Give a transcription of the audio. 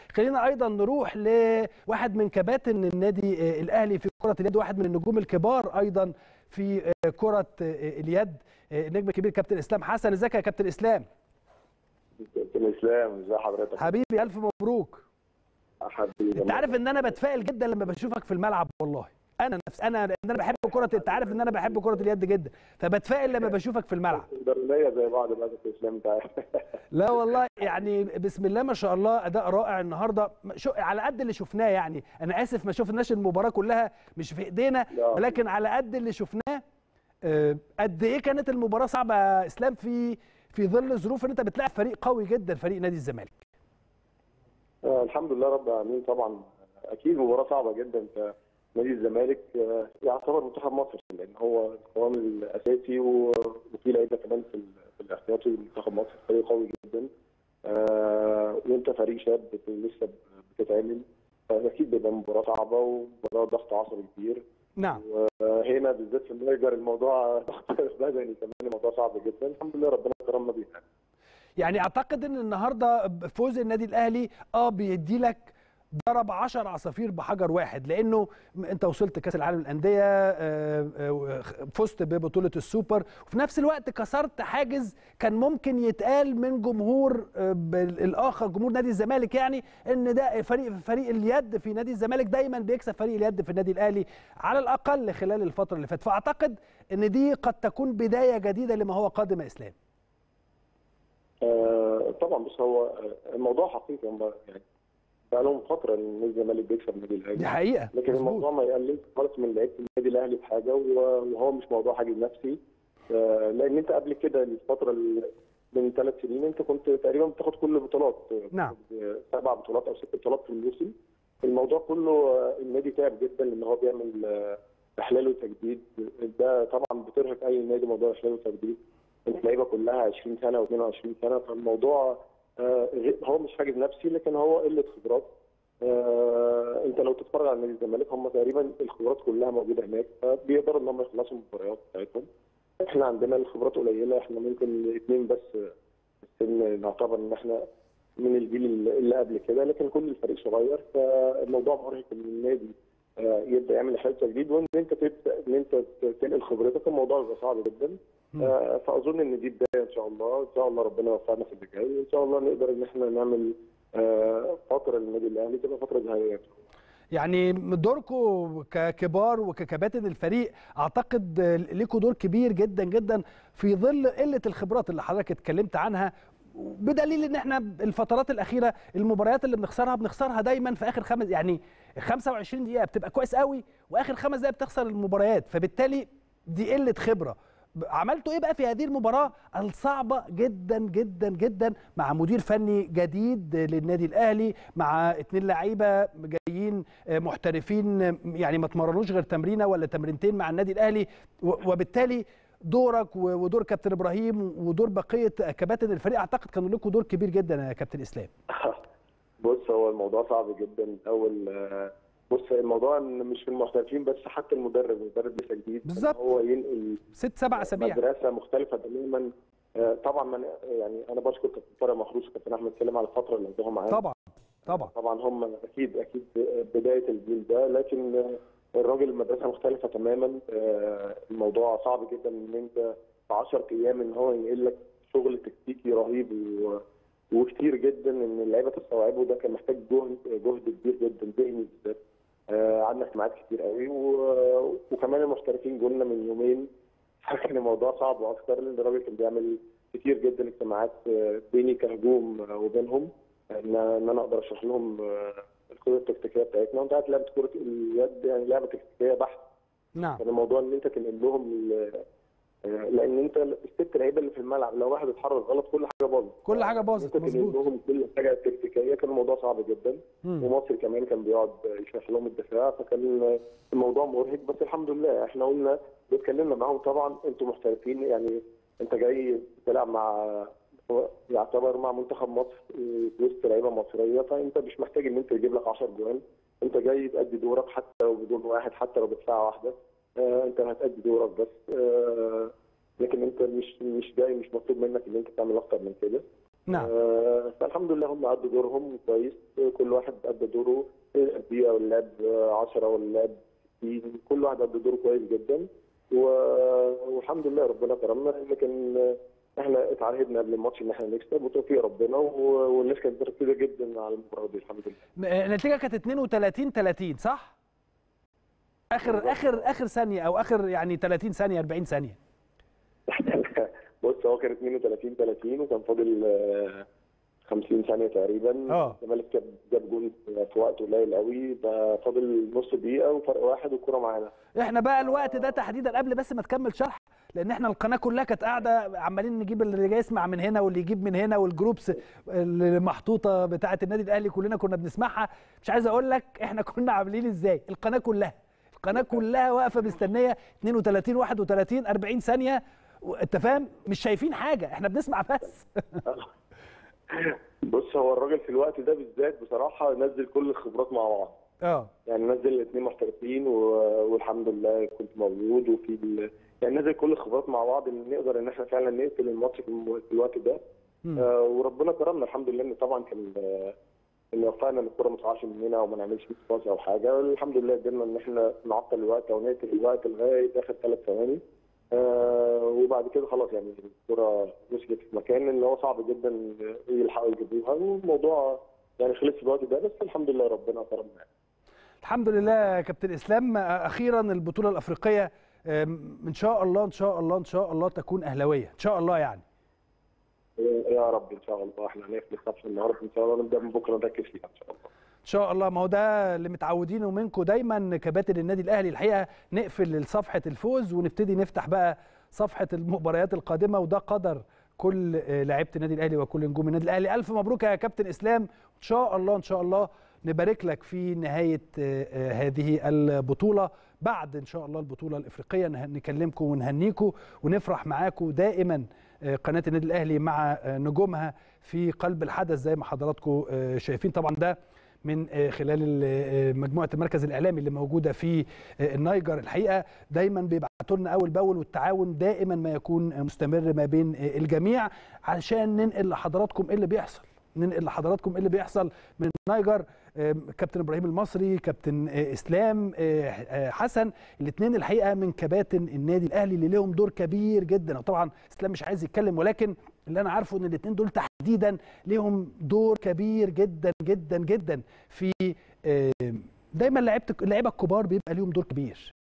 خلينا ايضا نروح لواحد من كباتن النادي الاهلي في كره اليد واحد من النجوم الكبار ايضا في كره اليد النجم الكبير كابتن اسلام حسن ازيك يا كابتن اسلام كابتن اسلام ازي حضرتك حبيبي الف مبروك حبيبي انت عارف ان انا بتفائل جدا لما بشوفك في الملعب والله انا نفس انا لان انا بحب كره انت عارف ان انا بحب كره اليد جدا فبتفائل لما بشوفك في الملعب درنيه زي بعض بقى كابتن اسلام انت عارف لا والله يعني بسم الله ما شاء الله اداء رائع النهارده شو على قد اللي شفناه يعني انا اسف ما شفناش المباراه كلها مش في ايدينا ولكن على قد اللي شفناه قد ايه كانت المباراه صعبه يا اسلام في في ظل ظروف ان انت بتلاعب فريق قوي جدا فريق نادي الزمالك آه الحمد لله رب العالمين طبعا اكيد مباراه صعبه جدا انت نادي الزمالك آه يعتبر منتخب مصر لان هو القوام الاساسي وفي لعيبه كمان في, في الاحتياطي منتخب مصر فريق قوي جدا آه وانت فريق شاب لسه بتتعمل فاكيد بيبقى مباراه صعبه ومباراه ضغط عصبي كبير نعم وهنا بالذات في النيجر الموضوع بدني كمان الموضوع صعب جدا الحمد لله ربنا كرمنا بيها يعني اعتقد ان النهارده فوز النادي الاهلي اه بيدي لك ضرب 10 عصافير بحجر واحد لانه انت وصلت كاس العالم للانديه فزت ببطوله السوبر وفي نفس الوقت كسرت حاجز كان ممكن يتقال من جمهور الاخر جمهور نادي الزمالك يعني ان ده فريق فريق اليد في نادي الزمالك دايما بيكسب فريق اليد في النادي الاهلي على الاقل خلال الفتره اللي فاتت فاعتقد ان دي قد تكون بدايه جديده لما هو قادم يا اسلام آه طبعا بص هو الموضوع حقيقي هم يعني بقى لهم فتره ان نادي الزمالك بيكسب النادي الاهلي دي حقيقه لكن مزبوط. الموضوع ما يقللش خالص من لعيبه النادي الاهلي في حاجه وهو مش موضوع حاجز نفسي آه لان انت قبل كده الفتره من ثلاث سنين انت كنت تقريبا بتاخد كل البطولات نعم سبع بطولات او ست بطولات في الموسم الموضوع كله النادي تعب جدا لان هو بيعمل احلال وتجديد ده طبعا بترهق اي نادي موضوع احلال وتجديد اللعيبه كلها 20 سنه و22 سنه فالموضوع آه هو مش حاجز نفسي لكن هو قله خبرات آه انت لو تتفرج على نادي الزمالك هم تقريبا الخبرات كلها موجوده هناك فبيقدروا ان هم يخلصوا المباريات بتاعتهم احنا عندنا الخبرات قليله احنا ممكن اثنين بس في السن نعتبر ان احنا من الجيل اللي قبل كده لكن كل الفريق صغير فالموضوع مرهق ان النادي آه يبدا يعمل حاجه تجديد وان انت تبدا ان انت تنقل خبرتك الموضوع بيبقى صعب جدا آه فاظن ان دي بدايه ان شاء الله ان شاء الله ربنا يوفقنا في اللي جاي وان شاء الله نقدر ان احنا نعمل آه فتره للنادي الاهلي تبقى فتره ذهبيه يعني دوركم ككبار وككباتن الفريق اعتقد ليكوا دور كبير جدا جدا في ظل قله الخبرات اللي حضرتك اتكلمت عنها بدليل ان احنا الفترات الاخيره المباريات اللي بنخسرها بنخسرها دايما في اخر خمس يعني 25 دقيقه بتبقى كويس قوي واخر خمس دقائق بتخسر المباريات فبالتالي دي قله خبره عملتوا ايه بقى في هذه المباراه الصعبه جدا جدا جدا مع مدير فني جديد للنادي الاهلي مع اتنين لعيبه جايين محترفين يعني ما اتمرنوش غير تمرينه ولا تمرينتين مع النادي الاهلي وبالتالي دورك ودور كابتن ابراهيم ودور بقيه كباتن الفريق اعتقد كانوا لكم دور كبير جدا يا كابتن اسلام بص هو الموضوع صعب جدا اول بص الموضوع مش في المحترفين بس حتى المدرب المدرب لسه جديد بالظبط هو ينقل ست سبع اسابيع مدرسه مختلفه تماما طبعا من يعني انا بشكر كابتن طارق محروس وكابتن احمد سلام على الفتره اللي قضوها معانا طبعا طبعا طبعا هم اكيد اكيد بدايه الجيل ده لكن الراجل المدرسه مختلفه تماما الموضوع صعب جدا ان انت في 10 ايام ان هو ينقل لك شغل تكتيكي رهيب و... وكتير جدا ان اللعيبه تستوعبه ده كان محتاج جهد جهد كبير جدا ذهني بالذات آه عندنا اجتماعات كتير قوي و... وكمان المحترفين جولنا من يومين فكان الموضوع صعب واكتر لان الراجل كان بيعمل كتير جدا اجتماعات بيني كهجوم وبينهم ان ان انا اقدر اشرح لهم الخطط التكتيكيه بتاعتنا وانت عارف لعبه كره اليد يعني لعبه تكتيكيه بحت نعم كان الموضوع ان انت تنقل لهم لان انت الست لعيبه اللي في الملعب لو واحد اتحرك غلط كل حاجه باظت كل حاجه باظت انت تنقل لهم كل حاجه تكتيكيه كان الموضوع صعب جدا مم. ومصر كمان كان بيقعد يشرح لهم الدفاع فكان الموضوع مرهق بس الحمد لله احنا قلنا اتكلمنا معاهم طبعا انتوا محترفين يعني انت جاي تلعب مع يعتبر مع منتخب مصر وسط لعيبه مصريه فانت مش محتاج ان انت تجيب لك 10 جوان انت جاي تأدي دورك حتى لو بدون واحد حتى لو بدفاعه واحده آه انت هتأدي دورك بس آه لكن انت مش مش جاي مش مطلوب منك ان انت تعمل اكتر من كده نعم آه، فالحمد لله هم أدوا دورهم كويس كل واحد أدى دوره الدقيقة واللعب 10 واللعب 60 كل واحد أدى دوره كويس جدا و- والحمد لله ربنا كرمنا لأن كان احنا اتعهدنا قبل الماتش ان احنا نكسب وتوفيق ربنا و- والناس كانت مركزه جدا على المباراه دي الحمد لله م- النتيجه كانت 32 30 صح اخر اخر اخر ثانيه او اخر يعني 30 ثانيه 40 ثانيه بص هو كان 32 30 وكان فاضل آه، 50 ثانيه تقريبا اه. الزمالك جاب جاب جول في وقت قليل قوي بقى فاضل نص دقيقه وفرق واحد والكوره معانا احنا بقى الوقت ده تحديدا قبل بس ما تكمل شرح لان احنا القناه كلها كانت قاعده عمالين نجيب اللي جاي يسمع من هنا واللي يجيب من هنا والجروبس اللي محطوطه بتاعه النادي الاهلي كلنا كنا بنسمعها مش عايز اقول لك احنا كنا عاملين ازاي القناه كلها القناه كلها واقفه مستنيه 32 31 40 ثانيه و- انت فاهم مش شايفين حاجه احنا بنسمع بس بص هو الراجل في الوقت ده بالذات بصراحه نزل كل الخبرات مع بعض اه يعني نزل الاثنين محترفين و- والحمد لله كنت موجود وفي ال... يعني نزل كل الخبرات مع بعض ان نقدر ان احنا فعلا نقفل الماتش في الم- في الوقت ده مم. آه وربنا كرمنا الحمد لله ان طبعا كان آه، ان وفقنا ان الكوره ما تقعش مننا وما نعملش فيه باص او حاجه الحمد لله قدرنا ان احنا نعطل الوقت او نقتل الوقت لغايه اخر ثلاث ثواني آه وبعد كده خلاص يعني الكوره وصلت في مكان اللي هو صعب جدا يلحقوا يجيبوها والموضوع يعني خلص في الوقت ده بس الحمد لله ربنا كرمنا الحمد لله يا كابتن اسلام اخيرا البطوله الافريقيه أم، ان شاء الله ان شاء الله ان شاء الله تكون اهلاويه ان شاء الله يعني يا رب ان شاء الله احنا هنقفل الصفحه النهارده ان شاء الله نبدا من بكره نركز فيها ان شاء الله ان شاء الله ما هو ده اللي متعودينه منكم دايما كباتن النادي الاهلي الحقيقه نقفل صفحه الفوز ونبتدي نفتح بقى صفحه المباريات القادمه وده قدر كل آه، لعيبه النادي الاهلي وكل نجوم النادي الاهلي الف مبروك يا كابتن اسلام ان شاء الله ان شاء الله نبارك لك في نهايه آه، آه، هذه البطوله بعد ان شاء الله البطوله الافريقيه نه- نكلمكم ونهنيكم ونفرح معاكم دائما آه، قناه النادي الاهلي مع آه، نجومها في قلب الحدث زي ما حضراتكم آه، شايفين طبعا ده من آه، خلال ال- آه، مجموعه المركز الاعلامي اللي موجوده في آه، النيجر الحقيقه دايما بيبعتوا لنا اول باول والتعاون دائما ما يكون آه، مستمر ما بين آه، الجميع علشان ننقل لحضراتكم ايه اللي بيحصل ننقل لحضراتكم ايه اللي بيحصل من النيجر آه، كابتن ابراهيم المصري كابتن آه، اسلام آه، آه، حسن الاثنين الحقيقه من كباتن النادي الاهلي اللي لهم دور كبير جدا وطبعا اسلام مش عايز يتكلم ولكن اللي انا عارفه ان الاثنين دول تحديدا ليهم دور كبير جدا جدا جدا في آه، دايما لعيبه اللعيبه الكبار بيبقى ليهم دور كبير